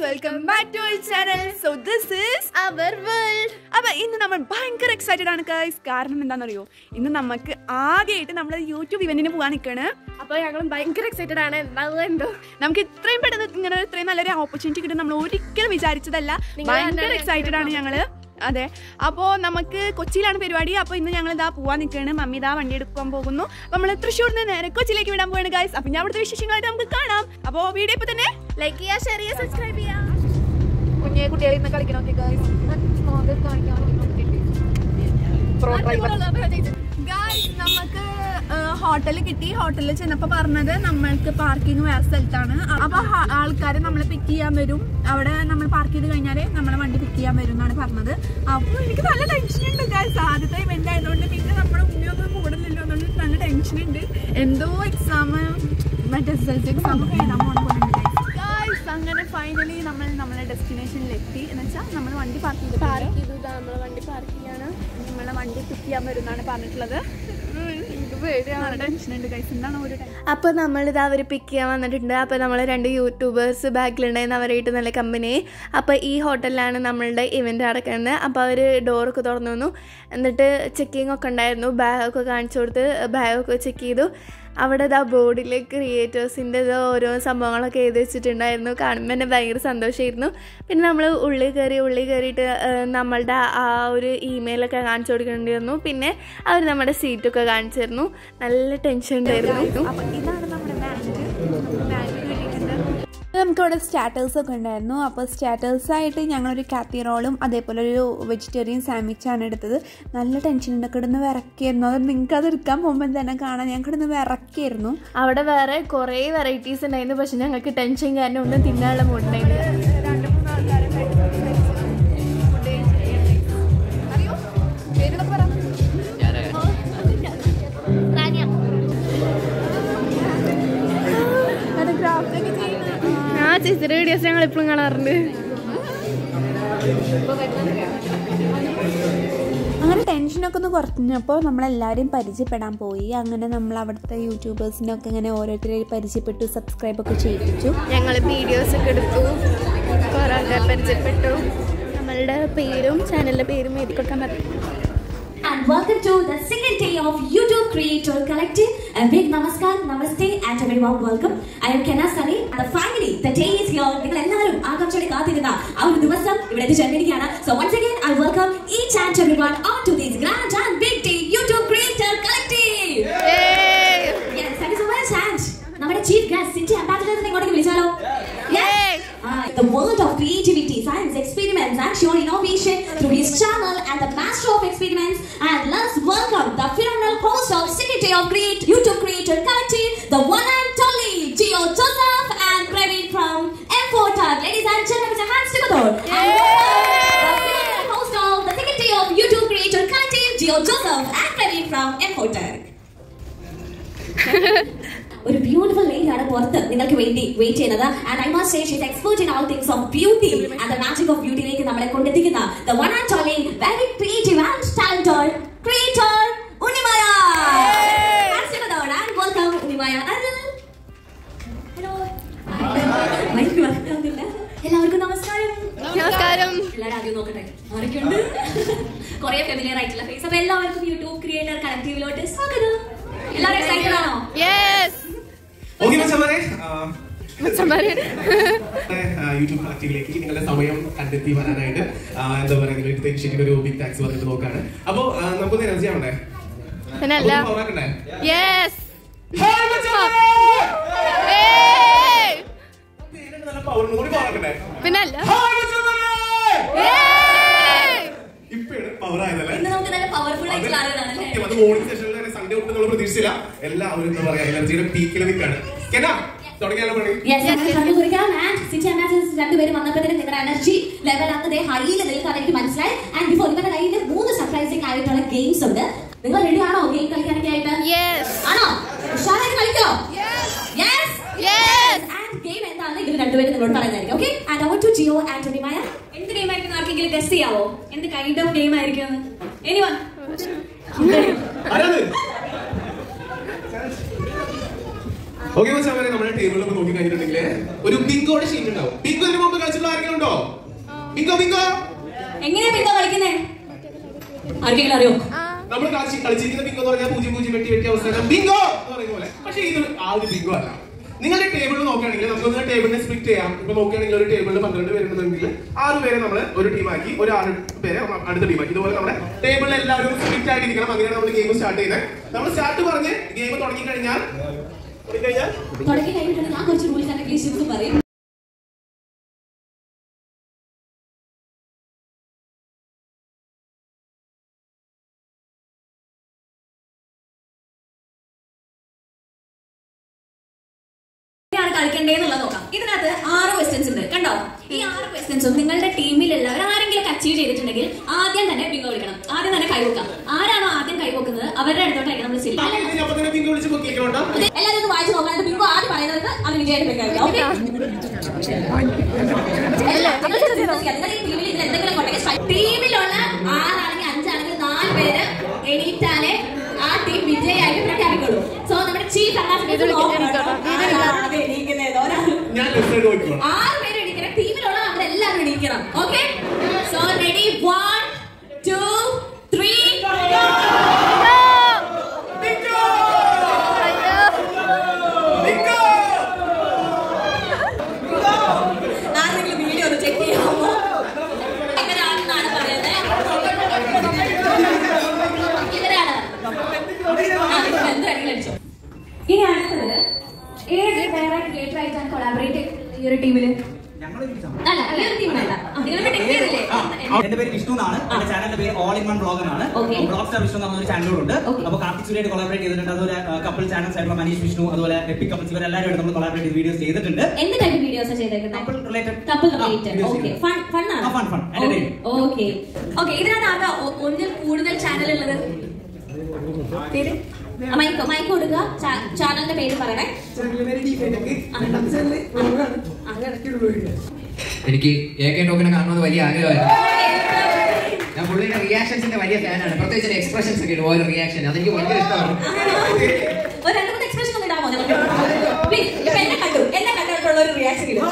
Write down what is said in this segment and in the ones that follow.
Welcome back to our channel so this is our world അപ്പൊ ഇന്ന് നമ്മൾ ഭയങ്കര എക്സൈറ്റഡ് ആണ് ഗൈസ് കാരണം എന്താണെന്നറിയോ ഇന്ന് നമുക്ക് ആദ്യമായിട്ട് നമ്മൾ യൂട്യൂബ് ഇവന്റിന് പോകാൻ നിൽക്കാണ് അപ്പൊ ഞങ്ങൾ ഭയങ്കര എക്സൈറ്റഡ് ആണ് എന്താവുക എന്തോ നമുക്ക് ഇത്രയും പെട്ടെന്ന് ഇങ്ങനെ ഇത്രയും നല്ലൊരു ഓപ്പർച്യൂണിറ്റി കിട്ടും നമ്മൾ ഒരിക്കലും വിചാരിച്ചതല്ല നിങ്ങൾ ഭയങ്കര തന്നെയാണ് എക്സൈറ്റഡ് ആണ് ഞങ്ങള് അതെ അപ്പോൾ നമുക്ക് കൊച്ചിയിലാണ് പരിപാടി അപ്പോൾ ഇന്ന് ഞങ്ങൾ ഇതാ പോവാൻ നിൽക്കുകയാണ് മമ്മി ഇതാ വണ്ടി എടുക്കാൻ പോകുന്നു അപ്പോൾ നമ്മൾ തൃശ്ശൂരിൽ നിന്ന് നേരെ കൊച്ചിയിലേക്ക് വിടാൻ പോവാണ് ഗൈസ് അപ്പോൾ ഞാൻ അവിടുത്തെ വിശേഷങ്ങളായിട്ട് നമുക്ക് കാണാം അപ്പോൾ വീഡിയോ ഇപ്പോൾ തന്നെ ലൈക്ക് ചെയ്യുക ഷെയർ ചെയ്യുക സബ്സ്ക്രൈബ് ചെയ്യുക കുഞ്ഞെ കുട്ടികളെ ഇന്ന് കളിക്കണമൊക്കെ ഗൈസ് ഗൈസ് നമുക്ക് ഹോട്ടൽ കിട്ടി ഹോട്ടലിൽ ചെന്നപ്പോ പറഞ്ഞത് നമ്മൾക്ക് പാർക്കിംഗ് വേറെ സ്ഥലത്താണ് അപ്പൊ ആൾക്കാർ നമ്മളെ പിക്ക് ചെയ്യാൻ വരും അവിടെ നമ്മൾ പാർക്ക് ചെയ്ത് കഴിഞ്ഞാല് നമ്മളെ വണ്ടി പിക്ക് ചെയ്യാൻ വരും എന്നാണ് പറഞ്ഞത് അപ്പൊ എനിക്ക് നല്ല ടെൻഷൻ ഉണ്ട് ഗൈസ് ആദ്യത്തെ ഇവന്റ് ആയതുകൊണ്ട് പിന്നെ നമ്മുടെ ഉമ്മയൊന്നും കൂടലില്ലോ അതുകൊണ്ട് നല്ല ടെൻഷൻ ഉണ്ട് എന്തോ എക്സാം മറ്റേ എസ് എൽ സി എക്സാം ഒക്കെ എഴുതാൻ പോകണം പോലെ ഉണ്ട് ഗൈസ് അങ്ങനെ ഫൈനലി നമ്മൾ നമ്മളെ ഡെസ്റ്റിനേഷനിൽ എത്തി എന്ന് വെച്ചാൽ നമ്മൾ വണ്ടി പാർക്ക് ചെയ്ത് പാർക്ക് ചെയ്തു നമ്മളെ വണ്ടി പാർക്ക് ചെയ്യാണ് നമ്മളെ വണ്ടി പിക്ക് ചെയ്യാൻ വരുമെന്നാണ് പറഞ്ഞിട്ടുള്ളത് ഇത് പേടിയാണ് ടെൻഷൻ ഉണ്ട് ഗൈസ് എന്താണ് ഒരു ടെൻഷൻ അപ്പോൾ നമ്മളിത് അവർ പിക്ക് ചെയ്യാൻ വന്നിട്ടുണ്ട് അപ്പോൾ നമ്മൾ രണ്ട് യൂട്യൂബേഴ്സ് ബാക്കിലുണ്ടായിരുന്ന അവരായിട്ട് നല്ല കമ്പനി അപ്പോൾ ഈ ഹോട്ടലിലാണ് നമ്മളുടെ ഇവൻ്റ് നടക്കുന്നത് അപ്പോൾ അവർ ഡോറൊക്കെ തുറന്നു വന്നു എന്നിട്ട് ചെക്കിംഗ് ഒക്കെ ഉണ്ടായിരുന്നു ബാഗൊക്കെ കാണിച്ചു കൊടുത്ത് ബാഗൊക്കെ ചെക്ക് ചെയ്തു അവിടെ ഇതാ ബോർഡിൽ ക്രിയേറ്റേഴ്സിൻ്റെ ഇത് ഓരോ സംഭവങ്ങളൊക്കെ എഴുതി വെച്ചിട്ടുണ്ടായിരുന്നു കാണുമ്പോൾ തന്നെ ഭയങ്കര സന്തോഷമായിരുന്നു പിന്നെ നമ്മൾ ഉള്ളിൽ കയറി ഉള്ളിൽ കയറിയിട്ട് ഏഹ്, നമ്മളുടെ ആ ഒരു ഇമെയിലൊക്കെ കാണിച്ചു കൊടുക്കേണ്ടി വന്നു പിന്നെ അവർ നമ്മുടെ സീറ്റൊക്കെ കാണിച്ചു തരുന്നു നല്ല ടെൻഷൻ ഉണ്ടായിരുന്നു അപ്പൊ ഇതാണ് നമ്മുടെ ബാങ്ക് ബാങ്ക് കിട്ടിയിട്ടുണ്ട് നമുക്കിവിടെ സ്റ്റാറ്റേഴ്സ് ഒക്കെ ഉണ്ടായിരുന്നു അപ്പോൾ സ്റ്റാറ്റേഴ്സ് ആയിട്ട് ഞങ്ങളൊരു കാത്തി റോളും അതേപോലെ ഒരു വെജിറ്റേറിയൻ സാൻഡ്വിച്ചാണ് എടുത്തത് നല്ല ടെൻഷൻ ഉണ്ട് കിടന്ന് വിറക്കിയിരുന്നു അത് നിങ്ങൾക്ക് അത് എടുക്കാൻ പോകുമ്പോൾ തന്നെ കാണാൻ ഞാൻ കിടന്ന് വിറക്കിയിരുന്നു അവിടെ വേറെ കുറേ വെറൈറ്റീസ് ഉണ്ടായിരുന്നു പക്ഷെ ഞങ്ങൾക്ക് ടെൻഷൻ കാരണം ഒന്നും തിന്നാനുള്ള മൂടുണ്ടായിരുന്നു രണ്ട് മൂന്ന് ആൾക്കാരെ അറിയോ പേരുകളൊക്കെ പറ ക്രാഫ്റ്റ് ഒക്കെ ചെയ്യുന്ന ആ ചേച്ചിയുടെ വീഡിയോസ് ഞങ്ങൾ എപ്പോഴും കാണാറുണ്ട് അങ്ങനെ ടെൻഷനൊക്കെ ഒന്ന് കുറഞ്ഞപ്പോൾ നമ്മളെല്ലാവരെയും പരിചയപ്പെടാൻ പോയി അങ്ങനെ നമ്മൾ അവിടുത്തെ യൂട്യൂബേഴ്സിനൊക്കെ ഇങ്ങനെ ഓരോരുത്തരെ പരിചയപ്പെട്ടു സബ്സ്ക്രൈബ് ഒക്കെ ചെയ്യിപ്പിച്ചു ഞങ്ങൾ വീഡിയോസ് ഒക്കെ എടുത്തു കുറേ ആൾക്കാർ പരിചയപ്പെട്ടു നമ്മളുടെ പേരും ചാനലിൻ്റെ പേരും എഴുതി കൊടുക്കാൻ പറ്റും and welcome to the second day of YouTube Creator Collective. A big namaskar, namaste, and everyone welcome. I am Kenna Sunny, and finally the day is here. നിങ്ങൾ എല്ലാവരും ആകാംക്ഷയോടെ കാത്തിരുന്ന ആ ഒരു ദിവസം ഇവിടെ എത്തിച്ചേർന്നിരിക്കുകയാണ് so once again I welcome each and everyone on to this grand and big day YouTube Creator Collective. Yes, thank you so much, and നമ്മുടെ ചീഫ് ഗസ്റ്റ് സിറ്റി അംബാസിഡേഴ്സിനെ ഇങ്ങോട്ടേക്ക് വിളിച്ചാലോ Yes. Ah, the world of creativity, science, experiments, and sure innovation through his channel and the master of experiments. And let's welcome the phenomenal host of Secretary of Create YouTube Creator Collective, the one and only Gio Joseph and Praveen from M4 Tag. Ladies and gentlemen, put your hands together. And welcome the phenomenal host of the Secretary of YouTube Creator Collective, Gio Joseph and Praveen from M4 Tag. ഒരു beautiful lady ആണ് പുറത്ത് നിങ്ങൾക്ക് വേണ്ടി wait ചെയ്യുന്നത് and I must say she's expert in all things of beauty and the magic of ബ്യൂട്ടിയിലേക്ക് നമ്മളെ കൊണ്ടെത്തിക്കുന്ന the one and only very creative and talented creator Unnimaya and welcome Unnimaya hello എല്ലാവർക്കും നമസ്കാരം നമസ്കാരം എല്ലാവരും ആദ്യം നോക്കട്ടെ ആരൊക്കെയുണ്ട് കുറെ ഫെമിലിയർ ആയിട്ടുള്ള ഫേസ് അപ്പൊ എല്ലാവർക്കും യൂട്യൂബ് ക്രിയേറ്റർ കണക്റ്റീവിലോട്ട് സ്വാഗതം എല്ലാവരും എക്സൈറ്റഡ് ആണോ യെസ് ഓക്കെ മച്ചന്മാരെ മച്ചന്മാരെ യൂട്യൂബ് ആക്റ്റീവിലേക്ക് നിങ്ങളുടെ സമയം കണ്ടെത്തി വരാനായിട്ട് ആ, എന്താ പറയുക നിങ്ങൾ എടുത്ത ഇനിഷ്യേറ്റീവ് ഒരു ബിഗ് താക്സ് പറഞ്ഞിട്ട് നോക്കാണ് അപ്പോ ആ, നമുക്കൊന്ന് എനർജി ആവണ്ടേ പിന്നല്ല ഒന്ന് power ആക്കണ്ടേ? യെസ് Hi, മച്ചന്മാരെ! പേരിന് നല്ല power ഉണ്ട്. ഒന്നുകൂടി power ആക്കണ്ടേ? പിന്നല്ല Hi, മച്ചന്മാരെ! ഇപ്പോഴാണ് power ആയതല്ലേ? ഇന്ന് നമുക്ക് നല്ല പവർഫുൾ ആയിട്ടുള്ള ആളുകളാണ് അല്ലേ സത്യം, അത് മോർണിംഗ് സെഷനിൽ തന്നെ സൺഡേ തൊട്ട് നമ്മൾ പ്രതീക്ഷിച്ചില്ല എല്ലാവരും എന്താ പറയാ എനർജിയുടെ പീക്കിൽ നിൽക്കാണ് കേട്ടാ തുടങ്ങിയാലോ പണി Yes, ഞങ്ങൾ കണ്ടുപിടിക്കാം ആൻഡ് സിറ്റി അമാസൻസ് രണ്ടുപേരും വന്നപ്പോഴത്തേനും നിങ്ങളുടെ എനർജി ലെവൽ അന്നതേ ഹൈയിൽ നിൽക്കാൻ എനിക്ക് മനസ്സിലായി ആൻഡ് ബിഫോർ നിങ്ങളുടെ കയ്യിൽ മൂന്ന് സർപ്രൈസിംഗ് ആയിട്ടുള്ള ഗെയിംസ് ഉണ്ട് നിങ്ങൾ റെഡി ആണോ ഗെയിം കളിക്കാനൊക്കെ ആയിട്ട് യെസ് ആണോ ഉഷാറായിട്ട് കളിക്കോ യെസ് യെസ് ആൻഡ് ഗെയിം എന്താണെന്ന് ഇവർ രണ്ടുപേരും നിങ്ങളോട് പറയുന്നതായിരിക്കും okay and over to Jio Antony Maya എന്ത് ഗെയിം ആയിരിക്കും ആർക്കെങ്കിലും ഗസ്റ്റ് ചെയ്യാവോ എന്ത് കൈൻഡ് ഓഫ് ഗെയിം ആയിരിക്കും എനിവൺ ആരാത് ഓക്കെ മച്ചാൻ നമ്മുടെ ടേബിളിൽ നോക്കി കഴിഞ്ഞിട്ടുണ്ടെങ്കിൽ ഒരു ബിങ്കോടെ ഷീറ്റ് ഉണ്ടാവും ബിങ്കോ ഇതിന് മുമ്പ് കളിച്ചിട്ടുള്ള ആരെങ്കിലും കളിക്കുന്നുണ്ടോ ബിങ്കോ ബിങ്കോ എങ്ങനെയാ ബിങ്കോ കളിക്കുന്നേ ആർക്കെങ്കിലും അറിയോ നമ്മൾ കളിച്ച് കളിച്ചിരിക്കുന്ന ബിങ്കോ എന്ന് പറഞ്ഞാൽ പൂജ്യം പൂജ്യം വെട്ടി വെട്ടി അവസാനം ബിങ്കോ എന്ന് പറയുന്ന പോലെ പക്ഷേ ഇത് ആ ഒരു ബിങ്കോ അല്ല നിങ്ങളുടെ ടേബിളിൽ നോക്കുകയാണെങ്കിൽ നമുക്ക് ടേബിളിനെ സ്പ്ലിറ്റ് ചെയ്യാം ഇപ്പൊ നോക്കുകയാണെങ്കിൽ ഒരു ടേബിളിൽ പന്ത്രണ്ട് പേരുണ്ടെങ്കിൽ ആറ് പേരെ നമ്മൾ ഒരു ടീമാക്കി ഒരു ആറ് പേരെ നമ്മൾ അടുത്ത ടീമാക്കി ഇതുപോലെ നമ്മുടെ ടേബിളിൽ എല്ലാവരും സ്പ്ലിറ്റ് ആയിട്ടിരിക്കണം അങ്ങനെയാണ് നമ്മൾ ഗെയിം സ്റ്റാർട്ട് ചെയ്യുന്നത് നമ്മൾ സ്റ്റാർട്ട് പറഞ്ഞ് ഗെയിം തുടങ്ങി കഴിഞ്ഞാൽ തുടങ്ങിക്കഴിഞ്ഞാൽ തുടങ്ങി കഴിഞ്ഞിട്ടുണ്ട് ഞാൻ കുറച്ച് റൂൾസ് ആൻഡ് റെഗുലേഷൻസ് പറയും എങ്ങനെയാണ് കളിക്കേണ്ടതെന്നുള്ളത് നോക്കാം ഇതിനകത്ത് ആറ് ക്വസ്റ്റ്യൻസ് ഉണ്ട് കണ്ടോ ഈ ആറ് ക്വസ്റ്റ്യൻസും നിങ്ങളുടെ ടീമിലുള്ളവർ ആരെങ്കിലും അച്ചീവ് ചെയ്തിട്ടുണ്ടെങ്കിൽ ആദ്യം തന്നെ ബിങ്കോ വിളിക്കണം ആദ്യം തന്നെ കൈവക്കാം ആരാണോ ആദ്യം കൈവക്കുന്നത് അവരുടെ അടുത്തോട്ടായിരിക്കും നമ്മൾ ചെല്ലുക അല്ലെങ്കിൽ ഞാൻ അപ്പൊ തന്നെ ബിങ്കോ വിളിച്ച് പൊക്കിക്കോട്ടോ എല്ലാവരും ഒന്ന് വായിച്ചു നോക്കാനായിട്ട് ബിങ്കോ ആദ്യം പറയുന്നത് അത് വിജയായിട്ട് വെക്കാം ഓക്കെ ടീമിലുള്ള ആറാണെങ്കിൽ അഞ്ചാണെങ്കിൽ നാല് പേര് എണീറ്റാലേ ആ ടീം വിജയായിട്ട് പ്രഖ്യാപിക്കുള്ളൂ സോ നമ്മുടെ ചീഫ് ഞാൻ ലെഫ്റ്റ് നോക്കിക്കോളാം ആറ് പേര് എണീക്കണം ടീമിലുള്ള അവരെല്ലാവരും എണീക്കണം okay so ready one two three bingo ആരെങ്കിലും വീഡിയോ ഒന്ന് ചെക്ക് ചെയ്യാമോ എങ്ങനെയാണെന്നാണ് പറയുന്നത് ഇവരാണ് ആ, ഇപ്പൊ എന്താണെങ്കിലും അടിച്ചോ. ഇനി അടുത്തത് ഏത് വേറെ ക്രിയേറ്റർ ആയിട്ടാണ് കൊളാബറേറ്റ് ഈ ഒരു ടീമില് അല്ല ഈ ഒരു ടീമിലല്ല നിങ്ങളുടെ ടെക്നിക്കല്ലേ എന്റെ പേര് വിഷ്ണു എന്നാണ് എന്റെ ചാനലിന്റെ പേര് ഓൾ ഇൻ വൺ ബ്ലോഗ് എന്നാണ് Okay. ബ്ലോഗ് സ്റ്റാർ വിഷ്ണു എന്ന് പറഞ്ഞ ഒരു ചാനലുണ്ട് Okay. അപ്പൊ കാർത്തിക് സൂര്യായിട്ട് കൊളാബറേറ്റ് ചെയ്തിട്ടുണ്ട് അതുപോലെ കപ്പിൾ ചാനൽസ് ആയിട്ടുള്ള മനീഷ് വിഷ്ണു അതുപോലെ എപ്പിക് കപ്പിൾസ് ഇവരെല്ലാവരും നമ്മൾ കൊളാബറേറ്റ് ചെയ്ത് വീഡിയോസ് ചെയ്തിട്ടുണ്ട് എന്ത് ടൈപ്പ് വീഡിയോസ് ചെയ്തേക്കുന്നത് couple related couple related okay fun fun ആണ് fun fun entertain okay okay ഇതിനകത്ത് ആകെ ഒ- ഒന്നിൽ കൂടുതൽ ചാനൽ ഉള്ളത് പേര് മൈക്ക് മൈക്ക് കൊടുക്കുക ചാനലിന്റെ പേര് പറയണേ എനിക്ക് എ കെ ടോക്കിനെ കാണുന്നത് വലിയ ആഗ്രഹമായിരുന്നു ഞാൻ പുള്ളിയുടെ റിയാക്ഷൻസിന്റെ വലിയ ഫാനാണ് പ്രത്യേകിച്ച് എക്സ്പ്രഷൻസ് ഒക്കെ ഇടും ഓരോ റിയാക്ഷൻ അതെനിക്ക് ഭയങ്കര ഇഷ്ടമാണ് ഒരു രണ്ട് മൂന്ന് എക്സ്പ്രഷൻ ഒന്ന് ഇടാമോ നിങ്ങൾക്ക് Please, ഇപ്പൊ എന്നെ കണ്ടു എന്നെ കണ്ടിട്ടുള്ള ഒരു റിയാക്ഷൻ ഇടും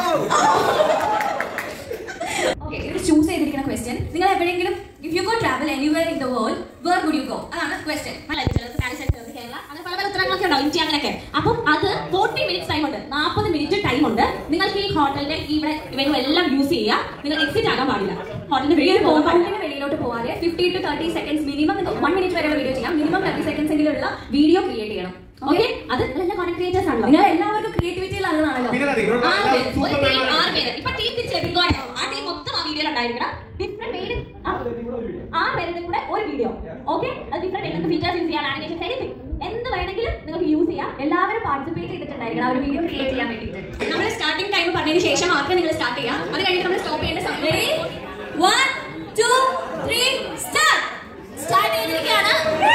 ഓക്കെ ഇവിടെ ചൂസ് ചെയ്തിരിക്കുന്ന ക്വസ്റ്റ്യൻ നിങ്ങൾ എവിടെയെങ്കിലും if you go travel anywhere in the world where would you go അതാണ് ക്വസ്റ്റ്യൻ അല്ല ചിലർക്ക് പാരീസ് ചിലർക്ക് കേരള അങ്ങനെ പല പല ഉത്തരങ്ങളൊക്കെ ഉണ്ടാവും ഇന്ത്യ അങ്ങനെയൊക്കെ അപ്പം അത് ഫോർട്ടി മിനിറ്റ്സ് ടൈം ഉണ്ട് നാൽപ്പത് മിനിറ്റ് ടൈം ഉണ്ട് നിങ്ങൾക്ക് ഈ ഹോട്ടലിന്റെ ഇവിടെ ഇവരും എല്ലാം യൂസ് ചെയ്യുക നിങ്ങൾ എക്സിറ്റ് ആകാൻ പാടില്ല ഹോട്ടലിന്റെ വെളിയിൽ പോകും ഹോട്ടലിന്റെ വെളിയിലോട്ട് പോകാതെ fifty to thirty seconds minimum one minute വരെയുള്ള വീഡിയോ ചെയ്യാം മിനിമം തേർട്ടി സെക്കൻഡ്സ് എങ്കിലുള്ള വീഡിയോ ക്രിയേറ്റ് ചെയ്യണം ഓക്കെ അത് നല്ല കോണ്ടന്റ് ക്രിയേറ്റേഴ്സ് ആണല്ലോ നിങ്ങൾ എല്ലാവർക്കും ക്രിയേറ്റിവിറ്റി ഉള്ളതാണല്ലോ പിന്നെ അതെ, ഇവിടെ ആറ് പേര്. super ഒരു team, man. ആറ് പേര്. ഇപ്പൊ ടീം തിരിച്ച് ബിങ്കോയാണ് ആ ടീം മൊത്തം ആ വീഡിയോയിൽ ഉണ്ടായിരിക്കണം ഡിഫറെന്റ് പേര് ആ പേരുടെ കൂടെ ഒരു വീഡിയോ ഓക്കെ അത് ഡിഫറെന്റ് നിങ്ങൾക്ക് ഫീച്ചേഴ്സ് യൂസ് ചെയ്യാൻ ആനിമേഷൻ എനിത്തിങ് എന്ത് വേണമെങ്കിലും നിങ്ങൾക്ക് യൂസ് ചെയ്യാം എല്ലാവരും പാർട്ടിസിപ്പേറ്റ് ചെയ്തിട്ടുണ്ടായിരിക്കണം ആ ഒരു വീഡിയോ ക്രിയേറ്റ് ചെയ്യാൻ വേണ്ടിയിട്ട് നമ്മൾ സ്റ്റാർട്ടിംഗ് ടൈം പറഞ്ഞതിന് ശേഷം മാത്രമേ നിങ്ങൾ സ്റ്റാർട്ട് ചെയ്യാം അത് കഴിഞ്ഞിട്ട് നമ്മൾ സ്റ്റോപ്പ് ചെയ്യേണ്ട സമയം one two three start start ചെയ്തിരിക്കുകയാണ്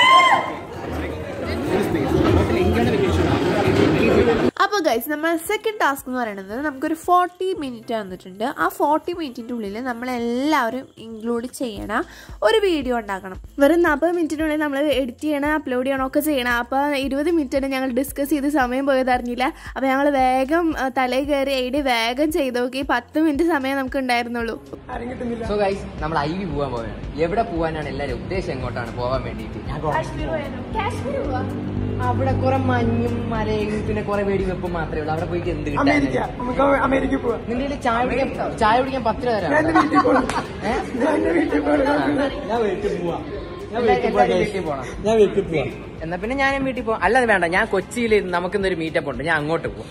അപ്പോൾ ഗൈസ് നമ്മൾ സെക്കൻഡ് ടാസ്ക് എന്ന് പറയുന്നത് നമുക്കൊരു ഫോർട്ടി മിനിറ്റ് തന്നിട്ടുണ്ട് ആ ഫോർട്ടി മിനിറ്റിൻ്റെ ഉള്ളിൽ നമ്മളെല്ലാവരും ഇൻക്ലൂഡ് ചെയ്യണ ഒരു വീഡിയോ ഉണ്ടാക്കണം വെറും നാൽപ്പത് മിനിറ്റിനുള്ളിൽ നമ്മൾ എഡിറ്റ് ചെയ്യണം അപ്ലോഡ് ചെയ്യണം ഒക്കെ ചെയ്യണം അപ്പോൾ ഇരുപത് മിനിറ്റ് ഞങ്ങൾ ഡിസ്കസ് ചെയ്ത് സമയം പോയത് അറിഞ്ഞില്ല അപ്പോൾ ഞങ്ങൾ വേഗം ആ, തലയിൽ കയറി ഐഡി വേഗം ചെയ്ത് നോക്കി പത്ത് മിനിറ്റ് സമയം നമുക്ക് ഉണ്ടായിരുന്നുള്ളൂ സോ ഗൈസ് നമ്മൾ ഐ വി പോവാൻ പോവുകയാണ് എവിടെ പോവാനാണ് എല്ലാവരും ഉദ്ദേശം എങ്ങോട്ടാണ് പോവാൻ വേണ്ടിയിട്ട് അവിടെ കുറെ മഞ്ഞും മലയും പിന്നെ കുറെ വെടിവെപ്പും മാത്രമേ ഉള്ളൂ അവിടെ പോയിട്ട് എന്ത് കിട്ടാൻ നിന്റെ ചായ കുടിക്കാൻ ചായ കുടിക്കാൻ പത്ത് രൂപ തരാം വീട്ടിൽ പോണം എന്നാ പിന്നെ ഞാനും വീട്ടിൽ പോവാം അല്ലാതെ വേണ്ട ഞാൻ കൊച്ചിയിൽ നമുക്കിന്നൊരു മീറ്റപ്പ് ഉണ്ട് ഞാൻ അങ്ങോട്ട് പോവാം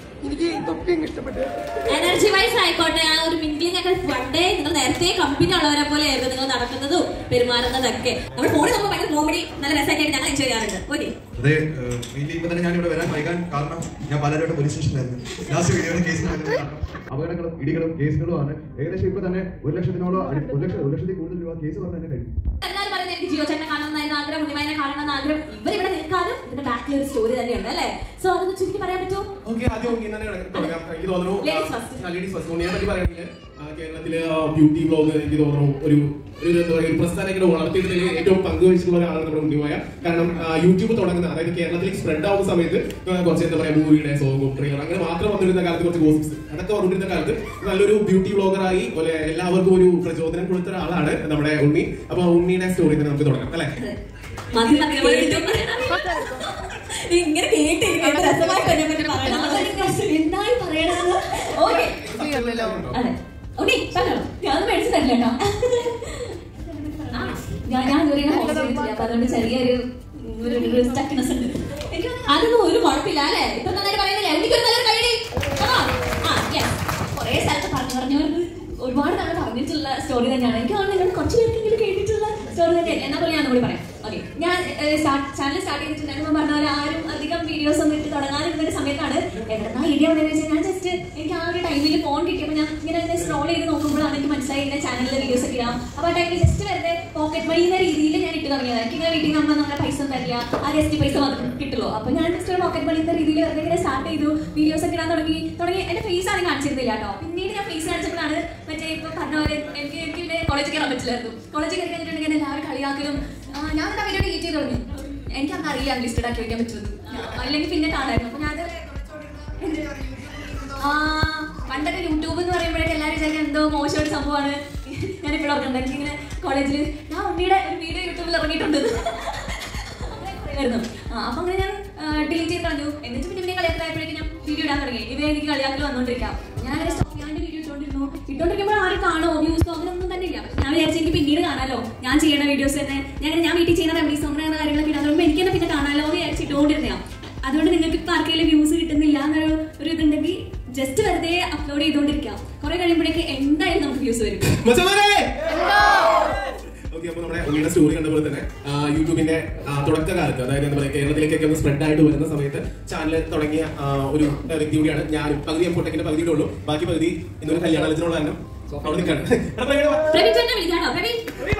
എനർജി വൈസ് ആയിക്കോട്ടെ ആ ഒരു മിങ്കിളിംഗ് ഒക്കെ പണ്ടേ നിങ്ങൾ നേരത്തെ കമ്പനി ഉള്ളവരെ പോലെ ആയിരുന്നു നിങ്ങൾ നടക്കുന്നതും പെരുമാറുന്നതൊക്കെ നമ്മുടെ ഫോണിൽ നമ്മൾ ഭയങ്കര കോമഡി നല്ല രസമായിട്ട് ഞങ്ങൾ എൻജോയ് ചെയ്യാറുണ്ട് ഓക്കെ അതെ മെയിൻലി ഇപ്പൊ തന്നെ ഞാൻ ഇവിടെ വരാൻ വൈകാൻ കാരണം ഞാൻ പലരോട്ട് പോലീസ് സ്റ്റേഷനിലായിരുന്നു ലാസ്റ്റ് വീഡിയോയുടെ കേസിലായിരുന്നു കാരണം അപകടങ്ങളും ഇടികളും കേസുകളും ആണ് ഏകദേശം ഇപ്പൊ തന്നെ ഒരു ലക്ഷത്തിനോളം അടി- ഒരു ലക്ഷം ഒരു ലക്ഷത്തിൽ കൂടുതൽ രൂപ കേസ് പറഞ്ഞ് തന്നെ കഴിഞ്ഞു എല്ലാവരും പറയുന്നത് എനിക്ക് ജിയോ ചേട്ടനെ കാണണമെന്നായിരുന്നു ആഗ്രഹം ഉണ്ണിമാനെ കാണണമെന്ന് ആഗ്രഹം ഇവർ ഇവിടെ നിൽക്കാനും ഇതിന്റെ ബാക്കിൽ ഒരു സ്റ്റോറി തന്നെയുണ്ട് അല്ലേ സോ അതൊന്ന് ചുരുക്കി പറയാൻ പറ്റുമോ ഓക്കെ ആദ്യം ഓക്കെ തന്നെ തുടങ്ങാം എനിക്ക് തോന്നുന്നു Ladies first. ലേഡീസ് ഫസ്റ്റ് ഉണ്ണിയെ പറ്റി പറയുകയാണെങ്കിൽ ആ, കേരളത്തിലെ ബ്യൂട്ടി ബ്ലോഗ് എനിക്ക് തോന്നുന്നു ഒരു ഒരു എന്താ പറയുക ഒരു പ്രസ്ഥാനം വളർത്തിയതിൽ ഏറ്റവും പങ്കുവഹിച്ചിട്ടുള്ള ഒരാളാണ് നമ്മുടെ ഉണ്ണിമായ കാരണം ആ, യൂട്യൂബ് തുടങ്ങുന്ന അതായത് കേരളത്തിൽ സ്പ്രെഡ് ആവുന്ന സമയത്ത് ആ, കുറച്ച് എന്താ പറയുക മൂവിയുടെ സോങ്ങും ട്രെയിലർ അങ്ങനെ മാത്രം വന്നിരുന്ന കാലത്ത് കുറച്ച് ഗോസിപ്സ് അതൊക്കെ വന്നിരുന്ന കാലത്ത് നല്ലൊരു ബ്യൂട്ടി ബ്ലോഗറായി പോലെ എല്ലാവർക്കും ഒരു പ്രചോദനം കൊടുത്ത ഒരാളാണ് നമ്മുടെ ഉണ്ണി അപ്പൊ ഉണ്ണിയുടെ സ്റ്റോറി തന്നെ നമുക്ക് തുടങ്ങാം അല്ലെ മതി മതി കേട്ട് പറയണം. ഇങ്ങനെ കേട്ടിരിക്കും രസമായി തന്നെ പറ്റി പറയണം അതൊരു പ്രശ്നം. എന്തായി പറയണത് ഓക്കെ അതെ ഓക്കെ പറഞ്ഞോ ഞാൻ മേടിച്ചു തരില്ല കേട്ടോ ആ, ഞാൻ ഞാൻ ഇതുവരെ ഇങ്ങനെ host ചെയ്തിട്ടില്ല അപ്പൊ അതുകൊണ്ട് ചെറിയൊരു ഒരു ഒരു stuckness ഉണ്ട് എനിക്ക് തോന്നുന്നു അതൊന്നും ഒരു കുഴപ്പമില്ല അല്ലേ ഇപ്പൊ നന്നായിട്ട് പറയുന്നില്ല എനിക്കൊരു നല്ലൊരു കൈഡി ആ yes. കുറേ സ്ഥലത്ത് പറഞ്ഞു പറഞ്ഞു പറഞ്ഞ് ഒരുപാട് തവണ പറഞ്ഞിട്ടുള്ള സ്റ്റോറി തന്നെയാണ് എനിക്ക് തോന്നുന്നു നിങ്ങൾ കുറച്ച് പേർക്കെങ്കിലും കേട്ടിട്ടുള്ള സ്റ്റോറി തന്നെയാണ് എന്നാ പോലെ ഞാൻ കൂടി പറയാം ഓക്കെ ഞാൻ ചാനൽ സ്റ്റാർട്ട് ചെയ്തിട്ടുണ്ടായിരുന്നു പറഞ്ഞ പോലെ ആരും അധികം വീഡിയോസ് ഒന്നും ഇട്ട് തുടങ്ങാനിരുന്ന ഒരു സമയത്താണ് എവിടെന്നാ ഐഡിയ വന്നതെന്ന് വെച്ചാൽ ഞാൻ ജസ്റ്റ് എനിക്ക് ആ ഒരു ടൈമിൽ ഫോൺ കിട്ടിയപ്പോൾ ഞാൻ ഇങ്ങനെ സ്ക്രോൾ ചെയ്ത് നോക്കുമ്പോഴാണ് എനിക്ക് മനസ്സിലായി എന്റെ ചാനലിലെ വീഡിയോസ് ഒക്കെ ഇടാം അപ്പൊ ആ ടൈമിൽ ജസ്റ്റ് വെറുതെ പോക്കറ്റ് മണി എന്ന രീതിയിൽ ഞാൻ ഇട്ട് തുടങ്ങിയത് എനിക്ക് ഇങ്ങനെ വീട്ടിൽ നമ്മൾ നമ്മുടെ പൈസ ഒന്നും തരില്ല ആ ജസ്റ്റ് പൈസ മാത്രം കിട്ടുള്ളൂ അപ്പൊ ഞാൻ ജസ്റ്റ് ഒരു പോക്കറ്റ് മണി എന്ന രീതിയിൽ വെറുതെ ഇങ്ങനെ സ്റ്റാർട്ട് ചെയ്തു വീഡിയോസ് ഒക്കെ ഇടാൻ തുടങ്ങി തുടങ്ങി എന്റെ ഫേസ് ആണ് കാണിച്ചിരുന്നില്ല കേട്ടോ പിന്നീട് ഞാൻ ഫേസ് കാണിച്ചപ്പോഴാണ് മറ്റേ ഇപ്പൊ പറഞ്ഞ പോലെ എനിക്ക് എനിക്ക് പിന്നെ കോളേജിൽ കയറാൻ പറ്റില്ലായിരുന്നു കോളേജിൽ കയറി കഴിഞ്ഞിട്ടുണ്ടെങ്കിൽ എല്ലാവരും കളിയാക്കലും ആ, ഞാൻ ആ വീഡിയോ ഡിലീറ്റ് ചെയ്ത് തുടങ്ങി എനിക്ക് അന്ന് അറിയാം ലിസ്റ്റഡ് ആക്കി വെക്കാൻ പറ്റുന്നത് അല്ലെങ്കിൽ പിന്നെ കാണായിരുന്നു അപ്പൊ ഞാൻ ആ പണ്ടൊക്കെ യൂട്യൂബ് എന്ന് പറയുമ്പോഴേക്ക് എല്ലാവരും വിചാരിക്കും എന്തോ മോശം ഒരു സംഭവമാണ് ഞാൻ ഇപ്പോൾ ഓർക്കുന്നുണ്ട് എനിക്ക് ഇങ്ങനെ കോളേജിൽ ഞാൻ ഉണ്ണിയുടെ ഒരു വീഡിയോ യൂട്യൂബിൽ ഇറങ്ങിയിട്ടുണ്ട് അങ്ങനെ പറയുമായിരുന്നു. ആ, അപ്പൊ അങ്ങനെ ഞാൻ ഡിലീറ്റ് ചെയ്ത് കളഞ്ഞു എന്നിട്ട് പിന്നെ പിന്നെ കളിയാക്കലായപ്പോഴേക്കും ഞാൻ വീഡിയോ ഇടാൻ തുടങ്ങി ഇവ എനിക്ക് കളിയാക്കൽ വന്നോണ്ടിരിക്കാം ഞാൻ അങ്ങനെ സ്റ്റോപ്പ് ചെയ്യാണ്ട് വീഡിയോ ഇട്ടോണ്ടിരുന്നു ഇട്ടോണ്ടിരിക്കുമ്പോൾ ആരും കാണോ വ്യൂസോ അങ്ങനെ ഒന്നും തന്നെ ഇല്ല പക്ഷെ ഞാൻ വിചാരിച്ചു എനിക്ക് പിന്നീട് കാണാലോ ഞാൻ ചെയ്യണ വീഡിയോസ് തന്നെ ഞാൻ ഇങ്ങനെ ഞാൻ വീട്ടിൽ ചെയ്യുന്ന റെമഡീസ് അങ്ങനെ കാര്യങ്ങളൊക്കെ ഇടാൻ തുടങ്ങുമ്പോൾ എനിക്ക് തന്നെ പിന്നെ കാണാലോ എന്ന് വിചാരിച്ച് ഇട്ടുകൊണ്ടിരുന്നതാ അതുകൊണ്ട് നിങ്ങൾക്ക് ഇപ്പൊ ആർക്കെങ്കിലും വ്യൂസ് കിട്ടുന്നില്ല എന്നൊരു ഒരു ഇതുണ്ടെങ്കിൽ ജസ്റ്റ് വെറുതെ അപ്ലോഡ് ചെയ്തുകൊണ്ടിരിക്കാം കുറെ കഴിയുമ്പോഴേക്ക് എന്തായാലും നമുക്ക് വ്യൂസ് വരും ഓക്കെ അപ്പൊ നമ്മുടെ ഉണ്ണിയുടെ സ്റ്റോറി കണ്ട പോലെ തന്നെ ആ, യൂട്യൂബിന്റെ ആ, തുടക്കകാലത്ത് അതായത് എന്താ പറയുക കേരളത്തിലേക്കൊക്കെ ഒന്ന് സ്പ്രെഡ് ആയിട്ട് വരുന്ന സമയത്ത് ചാനൽ തുടങ്ങിയ ആ, ഒരു വ്യക്തി കൂടിയാണ് ഞാനും പകുതി എംപോട്ടെക്കിന്റെ പകുതിയുടെ ഉള്ളൂ ബാക്കി പകുതി ഇന്നൊരു കല്യാണത്തിനുള്ള കാരണം അവിടെ നിൽക്കാണ് എടാ, പ്രവീണ വാ. പ്രവീൺ ചേട്ടനെ വിളിക്കാണോ പ്രവീൺ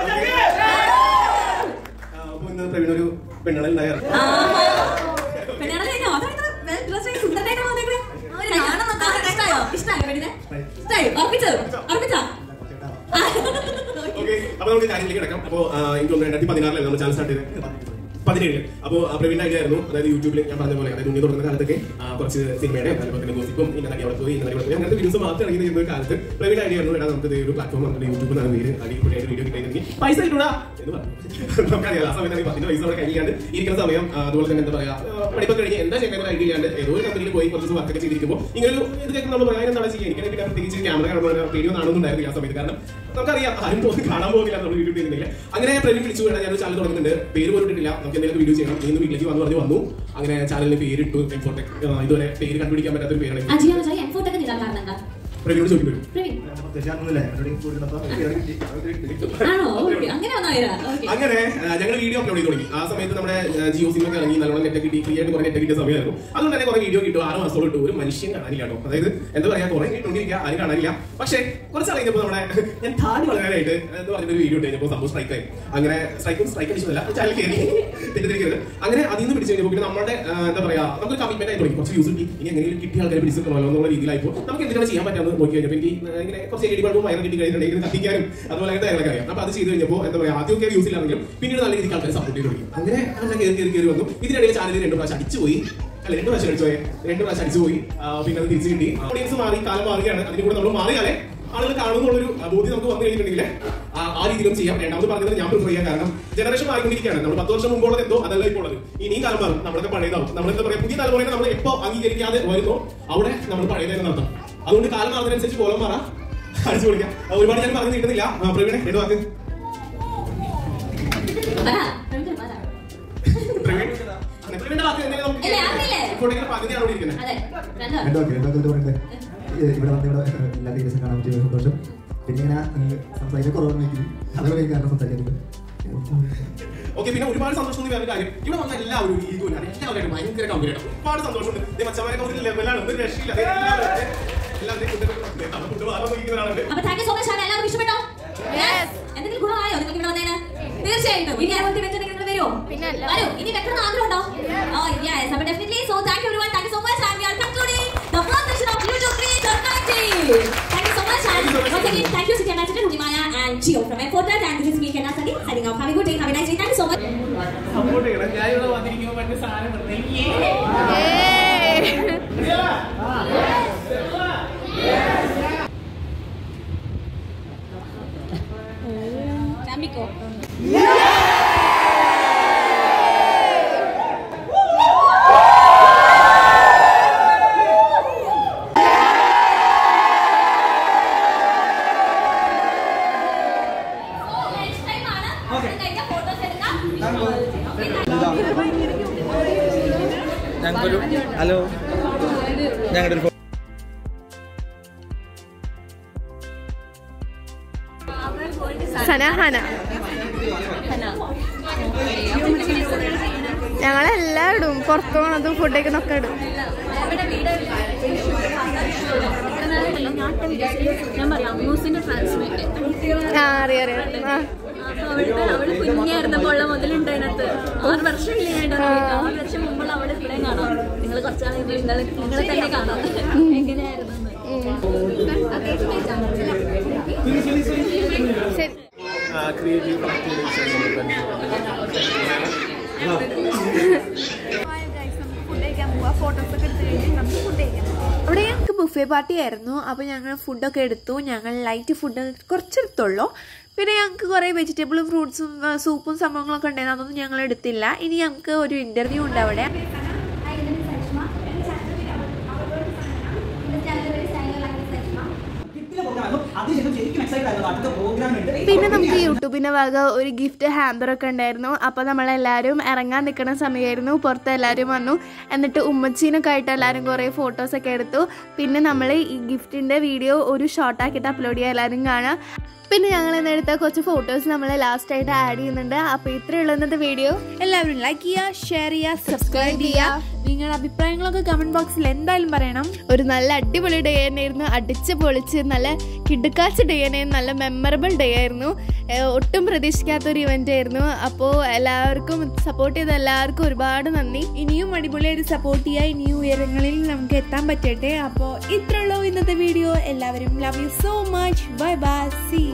ആ, അപ്പൊ ഇന്ന് പ്രവീൺ ഒരു പെണ്ണുകളിൽ ഉണ്ടായിരുന്നു പെണ്ണാണല്ലോ കഴിഞ്ഞോ? അതാണ് ഇത്ര well dressed ആയി സുന്ദരനായിട്ട് വന്നേക്കണെ. ആ ഒരു നാണം നന്നാ- ഇഷ്ടായോ? ഇഷ്ടായോ പെണ്ണിനെ? ഇഷ്ടായോ? ഉറപ്പിച്ചോ? ഉറപ്പിച്ചോ? ആ. ഓക്കെ അപ്പൊ നമുക്ക് കാര്യത്തിലേക്ക് കിടക്കാം അപ്പൊ ആ, എനിക്ക് തോന്നുന്നു രണ്ടായിരത്തി പതിനാറിലാണ് നമ്മൾ ചാനൽ സ്റ്റാർട്ട് ചെയ്തത് പതിനേഴ് അപ്പോ പ്രവീൺ ഐഡിയ ആയിരുന്നു അതായത് യൂട്യൂബിൽ ഞാൻ പറഞ്ഞ പോലെ അതായത് ഉണ്ണി തുടങ്ങുന്ന കാലത്തൊക്കെ ആ, കുറച്ച് സിനിമയുടെ അതുപോലെ തന്നെ ഗോസിപ്പും ഇന്ന നടി അവിടെ പോയി ഇന്ന നടി അവിടെ പോയി അങ്ങനത്തെ വീഡിയോസ് മാത്രം ഇറങ്ങി ചെയ്യുന്ന ഒരു കാലത്ത് പ്രവീൺ ഐഡിയ ആയിരുന്നു എടാ നമുക്ക് ദേ ഒരു പ്ലാറ്റ്ഫോം നമ്മുടെ യൂട്യൂബ് എന്നാണ് പേര് അടിപൊളിയായിട്ട് വീഡിയോ കിട്ടിയെങ്കിൽ പൈസ കിട്ടൂടാ എന്ന് പറഞ്ഞു നമുക്കറിയാം ആ സമയത്ത് പത്തിന്റെ പൈസ അവിടെ കഴിയാണ്ട് ഇരിക്കുന്ന സമയം ആ, അതുപോലെ തന്നെ എന്താ പറയാ ആ, പഠിപ്പൊക്കെ കഴിഞ്ഞ് എന്താ ചെയ്യുന്ന ഐഡിയ ഇല്ലാണ്ട് ഏതോ ഒരു കമ്പനിയിൽ പോയി കുറച്ച് വർക്കൊക്കെ ചെയ്തിരിക്കുമ്പോൾ ഇങ്ങനെ ഒരു ഇത് കേൾക്കുമ്പോൾ നമ്മൾ പറയാൻ എന്താണ് ചെയ്യുക എനിക്ക് പിന്നെ പ്രത്യേകിച്ച് ക്യാമറ കാണുമ്പോൾ വീഡിയോ കാണുന്നുണ്ടായിരുന്നു ആ സമയത്ത് കാരണം നമുക്കറിയാം ആരും പോയി കാണാൻ പോകില്ല നമ്മൾ യൂട്യൂബ് ചെയ്യുന്നില്ല അങ്ങനെ പ്രവീൺ വിളിച്ചു വേണം ഞാൻ ചാനൽ തുടങ്ങുന്നുണ്ട് പേര് പോലും ഇട്ടിട്ടില്ല നമുക്ക് എന്തെങ്കിലും വീഡിയോ ചെയ്യണം നീ ഇന്ന് വീട്ടിലേക്ക് വന്ന് പറഞ്ഞു വന്നു അങ്ങനെ ചാനലിന് പേരിട്ടു എംഫോട്ടെക് ഇതുവരെ പേര് കണ്ടുപിടിക്കാൻ പറ്റാത്തൊരു പേരാണ് അജിയോ മച്ചായി എംഫോട്ടൊക്കെ നിൽക്കാൻ കാരണം എന്താ പ്രവീണോട് ചോദിക്കും വരും പ്രവീൺ തെറ്റാണെന്നില്ലേ എന്നോട് കൊടുക്കുന്നപ്പോ പേര് കിട്ടി അത് ആണോ ഓക്കെ അങ്ങനെ വന്നാ വരാ ഓക്കെ അങ്ങനെ ഞങ്ങൾ വീഡിയോ അപ്ലോഡ് ചെയ്ത് തുടങ്ങി ആ സമയത്ത് നമ്മുടെ ആ, ജിയോ സിം ഒക്കെ ഇറങ്ങി നല്ലോണം നെറ്റ് കിട്ടി ഫ്രീ ആയിട്ട് കുറെ നെറ്റ് കിട്ടിയ സമയമായിരുന്നു അതുകൊണ്ട് തന്നെ കുറെ വീഡിയോ കിട്ടും ആറ് മാസത്തോളം ഇട്ടു ഒരു മനുഷ്യൻ കാണാനില്ല കേട്ടോ അതായത് എന്താ പറയാ കുറെ കിട്ടുകൊണ്ടിരിക്കുക ആരും കാണാനില്ല പക്ഷേ കുറച്ച് കഴിഞ്ഞപ്പോൾ നമ്മുടെ ഞാൻ താടി വളരാനായിട്ട് എന്ന് പറഞ്ഞൊരു വീഡിയോ ഇട്ട് കഴിഞ്ഞപ്പോൾ സംഭവം സ്ട്രൈക്ക് ആയി അങ്ങനെ സ്ട്രൈക്കും സ്ട്രൈക്ക് അടിച്ചതല്ല ചാനൽ കയറി തെറ്റിദ്ധരിക്കരുത് അങ്ങനെ അതിൽ നിന്ന് പിടിച്ചു കഴിഞ്ഞപ്പോൾ പിന്നെ നമ്മുടെ ആ, എന്താ പറയാ നമുക്ക് കമ്മിറ്റ്മെന്റ് ആയി തുടങ്ങി കുറച്ച് യൂസ് കിട്ടി ഇനി എങ്ങനെയും കിട്ടിയ ആൾക്കാരെ പിടിച്ചിട്ടുണ്ടല്ലോ എന്നുള്ള രീതിയിലായപ്പോൾ നമുക്ക് എന്തിനാണ് ചെയ്യാൻ പറ്റാന്ന് നോക്കി കഴിഞ്ഞപ്പോൾ എനിക്ക് ആ, ഇങ്ങനെ കുറച്ച് എൽ ഡി ബൾബും വയറും കിട്ടി കഴിഞ്ഞിട്ടുണ്ടെങ്കിൽ ഇത് കത്തിക്കാനും അതുപോലെ അങ്ങനത്തെ കാര്യങ്ങളൊക്കെ അറിയാം അപ്പൊ അത് ചെയ്ത് കഴിഞ്ഞപ്പോൾ എന്താ പറയാ ആദ്യമൊക്കെ യൂസ് ഇല്ലാണെങ്കിലും പിന്നീട് നല്ല രീതിക്ക് ആൾക്കാരെ സപ്പോർട്ട് ചെയ്ത് തുടങ്ങി അങ്ങനെ അങ്ങനെ കയറി കയറി കയറി വന്നു ഇതിനിടയിൽ ചാനലിൽ രണ്ട് പ്രാവശ്യം അടിച്ചു പോയി അല്ല രണ്ട് പ്രാവശ്യം അടിച്ചു പോയി രണ്ട് പ്രാവശ്യം അടിച്ചു പോയി ആ, പിന്നെ അത് തിരിച്ചു കിട്ടി ഓഡിയൻസ് മാറി കാലം മാറുകയാണ് അതിന് കൂടെ നമ്മൾ മാറിയാലേ ആളുകൾ കാണുന്നുള്ളൊരു ബോധ്യം നമുക്ക് വന്നു കഴിഞ്ഞിട്ടുണ്ടെങ്കിൽ ആ ആ രീതിയിലും ചെയ്യാം രണ്ടാമത് പറഞ്ഞത് ഞാൻ പ്രിഫർ ചെയ്യാം കാരണം ജനറേഷൻ മാറിക്കൊണ്ടിരിക്കുകയാണ് നമ്മൾ പത്ത് വർഷം മുമ്പുള്ളത് എന്തോ അതല്ല ഇപ്പോൾ ഉള്ളത് ഇനിയും കാലം മാറും നമ്മളൊക്കെ പഴയതാവും നമ്മൾ എന്താ പറയാ പുതിയ തലമുറയെ നമ്മൾ എപ്പോ അംഗീകരിക്കാതെ വരുന്നോ അവിടെ നമ്മൾ പഴയതെന്ന് നടത്താം അതുകൊണ്ട് കാലം മാറുന്നതിനനുസരിച്ച് കോലം മാറാം അടിച്ചു പൊളിക്കാം ആ, ഒരുപാട് ഞാൻ പറഞ്ഞു കിട്ടുന്നില്ല പ്രവീണെ രണ്ട് വാക്ക് പറ പ്രവീൺ പറ പ്രവീൺ അതെ, പ്രവീണിന്റെ വാക്ക് എന്തെങ്കിലും നമുക്ക് ഇല്ല, അറിയില്ലേ? ഇപ്പോഴെങ്കിലും പകുതിയാണ് ഇവിടെ ഇരിക്കുന്നത് അതെ രണ്ടോ രണ്ടോക്കെ രണ്ടോക്കെ പറയുന്നത് ഇവിടെ വന്ന് ഇവിടെ എല്ലാ വീഡിയോസും കാണാൻ പറ്റിയ സന്തോഷം പിന്നെ ഇങ്ങനെ സംസാരിക്കാൻ കുറവാണെങ്കിൽ അതുപോലെ എനിക്ക് കാരണം സംസാരിക്കുന്നത് ഓക്കെ പിന്നെ ഒരുപാട് സന്തോഷം തോന്നിയ വേറെ കാര്യം ഇവിടെ വന്ന എല്ലാവരും ഈഗോ ഇല്ല എല്ലാവരും ഭയങ്കര കമ്പനിയാണ് ഒരുപാട് സന്തോഷമുണ്ട് ദേ മച്ചന്മാരൊക്കെ ഒരു ലെവലാണ് ഒരു രക്ഷയില്ല ദേ എല്ലാവരും ദേ എല്ലാവരും ഫുഡ് വാങ്ങാൻ നോക്കിക്കുന്നവരാണ് അപ്പൊ താങ്ക് യു സോ മച്ച് ആണ് എല്ലാവർക്കും ഇഷ്ടപ്പെട്ടോ എന്തെങ്കിലും ഗുണമായോ നിങ്ങൾക്ക് ഇവിടെ വന്നേന് തീർച്ചയായിട്ടും ഇനി അതുപോലെ വെച്ചിട്ട് നിങ്ങൾ വരുമോ പിന്നല്ല. വരൂ ഇനി വെക്കണം ആഗ്രഹം ഉണ്ടോ ഓ യെസ് അപ്പൊ definitely so thank you everyone thank you so much and we are concluding the first session of YouTube creator connecting thank you so much and once again, thank you, City Ambassador Humimaya and Gio from Airportat. And this is me, Kenna Sani, signing off. Have a good day. Have a nice day. Thank you so much. Support ചെയ്യണം ഞാൻ ഇവിടെ വന്നിരിക്കുമ്പോൾ മറ്റേ സാധനം നിർത്തി ഞങ്ങൾക്കൊരു hello ഞങ്ങളുടെ ഒരു സനഹന ഞങ്ങളെല്ലാം ഇടും പുറത്തു പോണതും ഫുഡ് കഴിക്കുന്നൊക്കെ ഇടും ഞാൻ പറയാം മൂസിന്റെ ട്രാൻസ്ലേറ്റ് ആ അറിയാം അറിയാം ആ അപ്പൊ അവിടുത്തെ അവള് കുഞ്ഞായിരുന്നപ്പോ ഉള്ള മുതലുണ്ടതിനകത്ത് ആറ് വർഷം ഇല്ല ഞാൻ ഉണ്ടാവില്ല. ആറ് വർഷം മുമ്പുള്ള അവളെ ഇവിടെയും കാണാം നിങ്ങൾ കുറച്ചാൾ നിങ്ങൾ നിങ്ങളെ തന്നെ കാണാം എങ്ങനെയായിരുന്നു ശരി ക്രിയേറ്റീവ് ഫുഡ് കഴിക്കാൻ പോവാ ഫോട്ടോസ് ഒക്കെ എടുത്ത് കഴിഞ്ഞ് നമുക്ക് ഫുഡ് കഴിക്കാം അവിടെ ഞങ്ങൾക്ക് ബുഫേ പാർട്ടി ആയിരുന്നു അപ്പോൾ ഞങ്ങൾ ഫുഡൊക്കെ എടുത്തു ഞങ്ങൾ ലൈറ്റ് ഫുഡ് കുറച്ചെടുത്തുള്ളൂ പിന്നെ ഞങ്ങൾക്ക് കുറേ വെജിറ്റബിളും ഫ്രൂട്ട്സും സൂപ്പും സംഭവങ്ങളൊക്കെ ഉണ്ടായിരുന്നു അതൊന്നും ഞങ്ങൾ എടുത്തില്ല ഇനി ഞങ്ങൾക്ക് ഒരു ഇൻ്റർവ്യൂ ഉണ്ട് അവിടെ അതിനുശേഷം ശരിക്കും എക്സൈറ്റ് ആയിരുന്നു അടുത്ത പ്രോഗ്രാം ഉണ്ട് പിന്നെ നമുക്ക് യൂട്യൂബിന്റെ വക ഒരു ഗിഫ്റ്റ് ഹാമ്പർ ഒക്കെ ഉണ്ടായിരുന്നു അപ്പോൾ നമ്മളെല്ലാവരും ഇറങ്ങാൻ നിൽക്കുന്ന സമയമായിരുന്നു പുറത്ത് എല്ലാവരും വന്നു എന്നിട്ട് ഉമ്മച്ചീനൊക്കെ ആയിട്ട് എല്ലാവരും കുറേ ഫോട്ടോസൊക്കെ എടുത്തു പിന്നെ നമ്മൾ ഈ ഗിഫ്റ്റിൻ്റെ വീഡിയോ ഒരു ഷോർട്ടാക്കിയിട്ട് അപ്ലോഡ് ചെയ്യാൻ എല്ലാവരും കാണാം പിന്നെ ഞങ്ങൾ ഇന്ന് എടുത്ത കുറച്ച് ഫോട്ടോസ് നമ്മൾ ലാസ്റ്റ് ആയിട്ട് ആഡ് ചെയ്യുന്നുണ്ട് അപ്പോൾ ഇത്രയുള്ള ഇന്നത്തെ വീഡിയോ എല്ലാവരും ലൈക്ക് ചെയ്യുക ഷെയർ ചെയ്യുക സബ്സ്ക്രൈബ് ചെയ്യുക നിങ്ങളുടെ അഭിപ്രായങ്ങളൊക്കെ കമന്റ് ബോക്സിൽ എന്തായാലും പറയണം ഒരു നല്ല അടിപൊളി ഡേ തന്നെയായിരുന്നു അടിച്ച് പൊളിച്ച് നല്ല കിടുക്കാച്ച ഡേ തന്നെയായിരുന്നു നല്ല മെമ്മറബിൾ ഡേ ആയിരുന്നു ഏഹ് ഒട്ടും പ്രതീക്ഷിക്കാത്ത ഒരു ഇവന്റ് ആയിരുന്നു അപ്പോൾ എല്ലാവർക്കും സപ്പോർട്ട് ചെയ്ത എല്ലാവർക്കും ഒരുപാട് നന്ദി ഇനിയും അടിപൊളിയായിട്ട് സപ്പോർട്ട് ചെയ്യുക ഇനിയും ഉയരങ്ങളിൽ നമുക്ക് എത്താൻ പറ്റട്ടെ അപ്പോൾ ഇത്രയുള്ളൂ ഇന്നത്തെ വീഡിയോ എല്ലാവരും love you so much bye bye C